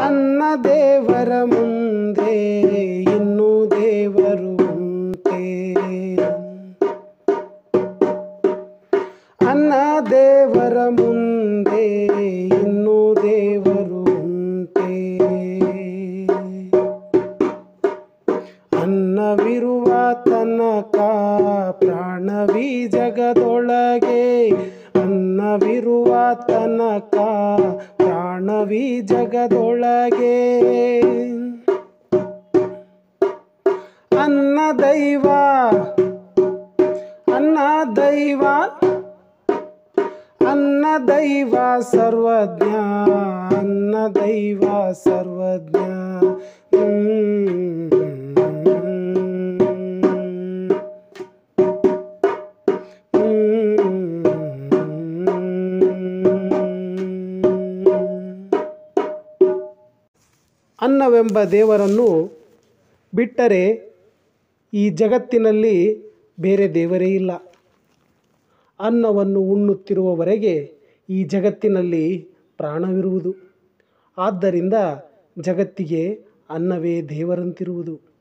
ಅನ್ನ ದೇವರ ಮುಂದೆ ಇನ್ನು ದೇವರು ಉಂಟೆ ಅನ್ನ ದೇವರ ಮುಂದೆ ಇನ್ನು ದೇವರು ಉಂಟೆ ಅನ್ನವಿರುವ ತನಕ ಪ್ರಾಣವಿ ಜಗದೊಳಗೆ ಅನ್ನವಿರುವ ತನಕ ಪ್ರಾಣವಿ ಜಗದೊಳಗೆ ಅನ್ನ ದೈವ ಅನ್ನ ದೈವ ಅನ್ನ ದೈವ ಸರ್ವಜ್ಞ ಅನ್ನ ದೈವ ಸರ್ವಜ್ಞ ಅನ್ನವೆಂಬ ದೇವರನ್ನು ಬಿಟ್ಟರೆ ಈ ಜಗತ್ತಿನಲ್ಲಿ ಬೇರೆ ದೇವರೇ ಇಲ್ಲ ಅನ್ನವನ್ನು ಉಣ್ಣುತ್ತಿರುವವರೆಗೆ ಈ ಜಗತ್ತಿನಲ್ಲಿ ಪ್ರಾಣವಿರುವುದು ಆದ್ದರಿಂದ ಜಗತ್ತಿಗೆ ಅನ್ನವೇ ದೇವರಂತಿರುವುದು